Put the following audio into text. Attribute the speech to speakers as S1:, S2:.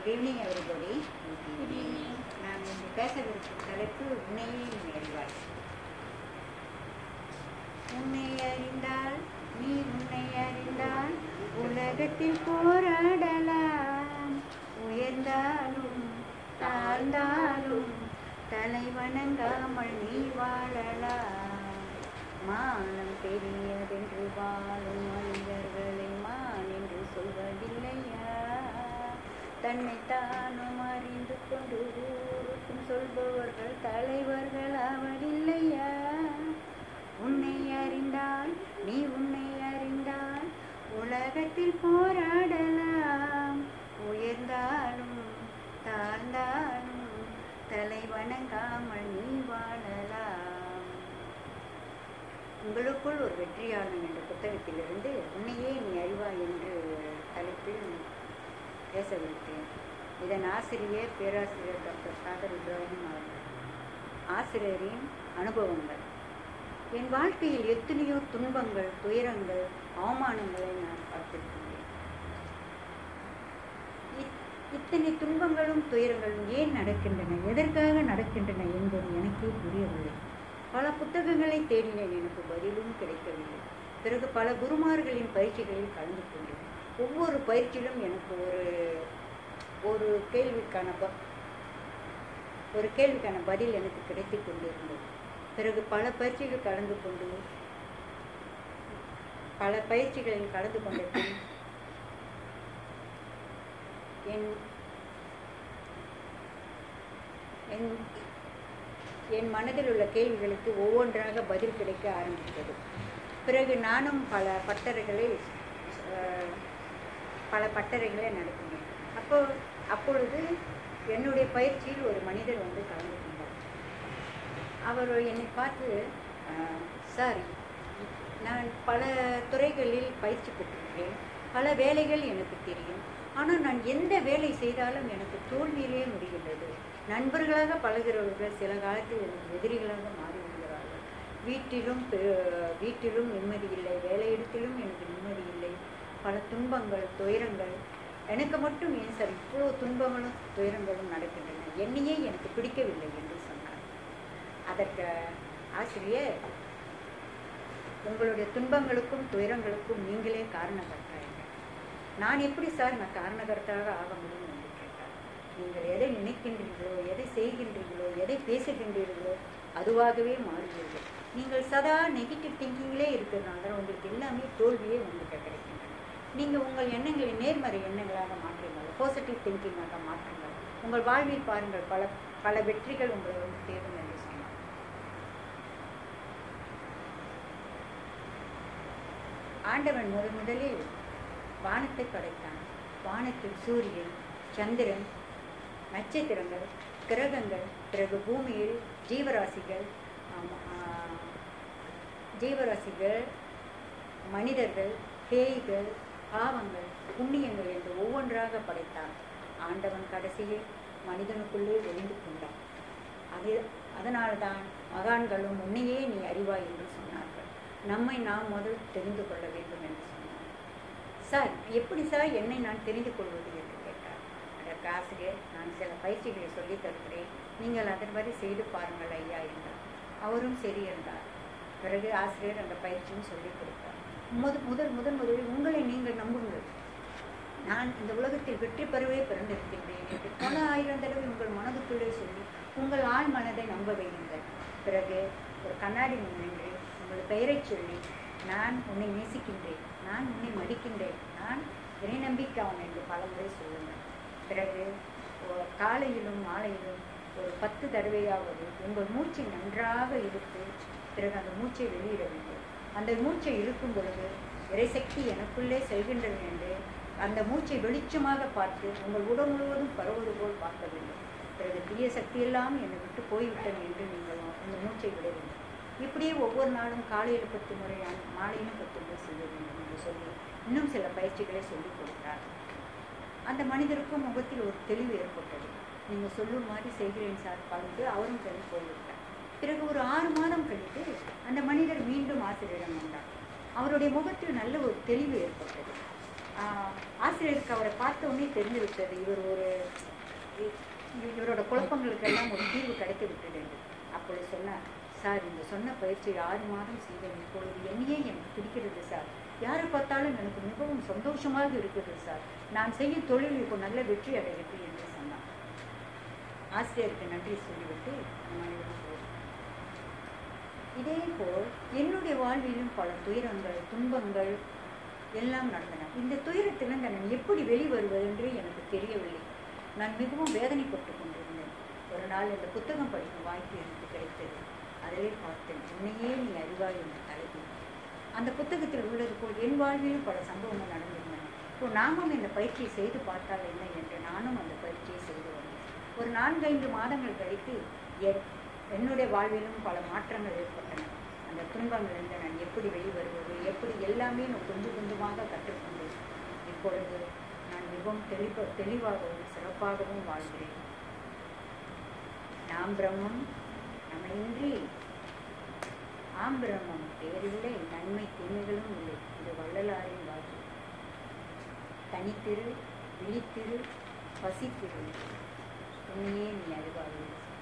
S1: Good evening everybody நான் இன்று பேசவிருக்கும் தலைப்பு உன்னையே நீ அறிவாய் உன்னை அறிந்தால் நீ உன்னை அறிந்தால் உலகத்தில் போராடலாம் உயர்ந்தாலும் தாழ்ந்தாலும் தலை வணங்காமல் நீ வாழலாம் மானம் பெரியதென்று வாழும் மனிதர்களை மான் என்று சொல்வதில்லையா தன்னை தானும் அறிந்து கொண்டு ஊருக்கும் சொல்பவர்கள் தலைவர்கள் ஆவதில்லையா உன்னை அறிந்தால் நீ உன்னை அறிந்தால் உலகத்தில் போராடலாம் உயர்ந்தாலும் தாழ்ந்தாலும் தலை வணங்காமல் நீ வாழலாம் உங்களுக்குள் ஒரு வெற்றியாளன் என்ற புத்தகத்திலிருந்து உன்னையே நீ அறிவாய் என்று தலைப்பில் பேசவிருக்கிறேன் இதன் ஆசிரியர் பேராசிரியர் டாக்டர் சாகர் இப்ராஹிம் அவர்கள் ஆசிரியரின் அனுபவங்கள் என் வாழ்க்கையில் எத்தனையோ துன்பங்கள் துயரங்கள் அவமானங்களை நான் பார்த்திருக்கின்றேன் இத்- இத்தனை துன்பங்களும் துயரங்களும் ஏன் நடக்கின்றன எதற்காக நடக்கின்றன என்பது எனக்கே புரியவில்லை பல புத்தகங்களை தேடினேன் எனக்கு பதிலும் கிடைக்கவில்லை பிறகு பல குருமார்களின் பயிற்சிகளில் கலந்து கொண்டேன் ஒவ்வொரு பயிற்சியிலும் எனக்கு ஒரு ஒரு கேள்விக்கான ப ஒரு கேள்விக்கான பதில் எனக்கு கிடைத்து கொண்டிருந்தது பிறகு பல பயிற்சிகள் கலந்து கொண்டு பல பயிற்சிகளில் கலந்து கொண்ட பின் என் என் என் மனதில் உள்ள கேள்விகளுக்கு ஒவ்வொன்றாக பதில் கிடைக்க ஆரம்பித்தது பிறகு நானும் பல பட்டறைகளில் அஹ், பல பட்டறைகளை நடத்தினேன் அப்போ அப்பொழுது என்னுடைய பயிற்சியில் ஒரு மனிதர் வந்து கலந்து கொண்டார் அவர் என்னை பார்த்து "அஹ், சார் நான் பல துறைகளில் பயிற்சி பெற்றிருக்கிறேன் பல வேலைகள் எனக்கு தெரியும் ஆனால் நான் எந்த வேலை செய்தாலும் எனக்கு தோல்வியிலே முடிகின்றது நண்பர்களாக பழகிறவர்கள் சில காலத்தில் எனக்கு எதிரிகளாக மாறிவிடுகிறார்கள் வீட்டிலும் பெ- வீட்டிலும் நிம்மதி இல்லை வேலையிடத்திலும் எனக்கு நிம்மதி இல்லை பல துன்பங்கள் துயரங்கள் எனக்கு மட்டும் ஏன் சார் இவ்வளோ துன்பங்களும் துயரங்களும் நடக்கின்றன என்னையே எனக்கு பிடிக்கவில்லை என்று சொன்னார் அதற்கு ஆசிரியர் உங்களுடைய துன்பங்களுக்கும் துயரங்களுக்கும் நீங்களே காரணகர்த்தா என்றார். நான் எப்படி சார் நான் காரணகர்த்தாக ஆக முடியும் என்று கேட்டார் நீங்கள் எதை நினைக்கின்றீர்களோ எதை செய்கின்றீர்களோ எதை பேசுகின்றீர்களோ அதுவாகவே மாறுவீர்கள் நீங்கள் சதா நெகட்டிவ் திங்கிங்லே இருக்கிறதுனால தான் உங்களுக்கு எல்லாமே தோல்வியே உங்களுக்கு கிடைக்கின்றன நீங்கள் உங்கள் எண்ணங்களை நேர்மறை எண்ணங்களாக மாற்றுங்கள் பாசிட்டிவ் திங்கிங்காக மாற்றுங்கள் உங்கள் வாழ்வில் பாருங்கள் பல பல வெற்றிகள் உங்களை வந்து தேடும் என்று சொன்னார் ஆண்டவன் முதன் முதலில் வானத்தை படைத்தான் வானத்தில் சூரியன் சந்திரன் நட்சத்திரங்கள் கிரகங்கள் பிறகு பூமியில் ஜீவராசிகள் ஆமா, ஆ, ஜீவராசிகள் மனிதர்கள் பேய்கள் பாவங்கள் புண்ணியங்கள் என்று ஒவ்வொன்றாக படைத்தான் ஆண்டவன் கடைசியில் மனிதனுக்குள்ளே ஒளிந்து கொண்டான் அது அதனால்தான் மகான்களும் உன்னையே நீ அறிவாய் என்று சொன்னார்கள் நம்மை நாம் முதல் தெரிந்து கொள்ள வேண்டும் என்று சொன்னார் சார் எப்படி சார் என்னை நான் தெரிந்து கொள்வது என்று கேட்டார் அதற்கு ஆசிரியர் நான் சில பயிற்சிகளை சொல்லித் தருகிறேன் நீங்கள் அதன்படி செய்து பாருங்கள் ஐயா என்றார் அவரும் சரி என்றார் பிறகு ஆசிரியர் அந்த பயிற்சியும் சொல்லிக் கொடுத்தார் முத முதல் முதன் முதலில் உங்களை நீங்கள் நம்புங்கள் நான் இந்த உலகத்தில் வெற்றி பெறவே பிறந்திருக்கின்றேன் என்று பல ஆயிரம் தடவை உங்கள் மனதுக்குள்ளே சொல்லி உங்கள் ஆள் மனதை நம்ப வையுங்கள் பிறகு ஒரு கண்ணாடி முன் நின்று உங்கள் பெயரைச் சொல்லி நான் உன்னை நேசிக்கின்றேன் நான் உன்னை மதிக்கின்றேன் நான் இறை நம்பிக்கையான் என்று பலமுறை சொல்லுங்கள் பிறகு ஒ- காலையிலும் மாலையிலும் ஒரு பத்து தடவையாவது உங்கள் மூச்சை நன்றாக இழுத்து பிறகு அந்த மூச்சை வெளியிட வேண்டும் அந்த மூச்சை இழுக்கும் பொழுது இறைசக்தி எனக்குள்ளே செல்கின்றது என்று அந்த மூச்சை வெளிச்சமாக பார்த்து உங்கள் உடல் முழுவதும் பரவுவது போல் பார்க்க வேண்டும் பிறகு தீய சக்தி எல்லாம் என்னை விட்டு போய்விட்டது என்று நீங்கள் அந்த மூச்சை விட வேண்டும் இப்படியே ஒவ்வொரு நாளும் காலையில் பத்து முறை ஆ- மாலையிலும் பத்து முறை செய்ய வேண்டும் என்று சொல்லி இன்னும் சில பயிற்சிகளை சொல்லிக் கொடுத்தார் அந்த மனிதருக்கும் முகத்தில் ஒரு தெளிவு ஏற்பட்டது நீங்கள் சொல்லும் மாதிரி செய்கிறேன் சார் பழுது அவரும் கிளம்பி போய்விட்டார் பிறகு ஒரு ஆறு மாதம் கழித்து அந்த மனிதர் மீண்டும் ஆசிரியரிடம் வந்தார் அவருடைய முகத்தில் நல்ல ஒரு தெளிவு ஏற்பட்டது ஆஹ் ஆசிரியருக்கு அவரை பார்த்த உடனே தெரிந்து விட்டது இவர் ஒரு இ- இவரோட குழப்பங்களுக்கெல்லாம் ஒரு தீர்வு கிடைத்து விட்டது என்று அப்பொழுது சொன்னார் சார் இந்த சொன்ன பயிற்சி ஆறு மாதம் செய்தேன் இப்பொழுது என்னையே எனக்கு பிடிக்கிறது சார் யாரை பார்த்தாலும் எனக்கு மிகவும் சந்தோஷமாக இருக்கிறது சார் நான் செய்யும் தொழில் இப்போ நல்ல வெற்றி அடைகிறது என்று சொன்னார் ஆசிரியருக்கு நன்றி சொல்லிவிட்டு அந்த மனிதன் போனார். இதேபோல் என்னுடைய வாழ்விலும் பல துயரங்கள் துன்பங்கள் எல்லாம் நடந்தன இந்த துயரத்திலிருந்து நான் எப்படி வெளிவருவது என்று எனக்கு தெரியவில்லை நான் மிகவும் வேதனைப்பட்டு கொண்டிருந்தேன் ஒரு நாள் இந்த புத்தகம் படிக்கும் வாய்ப்பு எனக்கு கிடைத்தது அதிலே பார்த்தேன் உன்னையே நீ அறிவாய் என்ற தலைப்பில் அந்த புத்தகத்தில் உள்ளது போல் என் வாழ்விலும் பல சம்பவங்கள் நடந்திருந்தன இப்போ நாமும் இந்த பயிற்சியை செய்து பார்த்தால் என்ன என்று நானும் அந்த பயிற்சியை செய்து வந்தேன் ஒரு நான்கைந்து மாதங்கள் கழித்து என் என்னுடைய வாழ்விலும் பல மாற்றங்கள் ஏற்பட்டன அந்த துன்பங்களிலிருந்து நான் எப்படி வெளிவருவது எப்படி எல்லாமே நான் கொஞ்சம் கொஞ்சமாக கற்றுக்கொண்டேன் இப்பொழுது நான் மிகவும் தெளிவ தெளிவாகவும் சிறப்பாகவும் வாழ்கிறேன் நாம் பிரம்மம் நம்மையின்றி ஆம் பிரம்மம் பேரில்லை நன்மை தீமைகளும் இல்லை இது வள்ளலாரின் வாக்கு தனித்திரு விழித்திரு பசித்திரு உன்னையே நீ அறிவார்கள்